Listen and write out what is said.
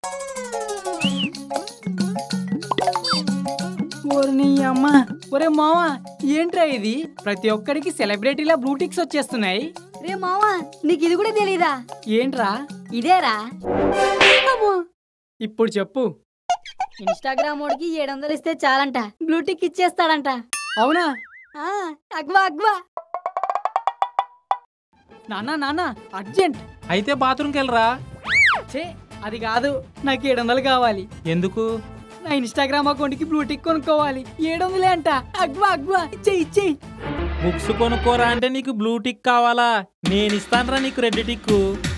ఓర్ని అమ్మ ఒరే మామ ఏంట్రా ఇది ప్రతి ఒక్కడికి సెలబ్రిటీల బ్లూటిక్స్ వచ్చేస్తున్నాయి రే మావా నీకు ఇది కూడా తెలీదా ఏంట్రా ఇదేరా అమ్మో. ఇప్పుడు చెప్పు ఇన్స్టాగ్రామ్ వాడికి ఏడు వందలు ఇస్తే చాలంట బ్లూటిక్ ఇచ్చేస్తాడంట అవునా ఆ, అగ్వా అగ్వా నాన్న నాన్న అర్జెంట్ అయితే బాత్రూమ్కి వెళ్ళరా చే అది కాదు నాకు ఏడు వందలు కావాలి ఎందుకు నా ఇన్స్టాగ్రామ్ అకౌంట్కి బ్లూటిక్ కొనుక్కోవాలి ఏడు వందలే అంట అగ్వా అగ్వా ఇచ్చేయి ఇచ్చేయి బుక్స్ కొనుక్కోరా అంటే నీకు బ్లూ టిక్ కావాలా నేను ఇస్తానురా నీకు రెడ్ టిక్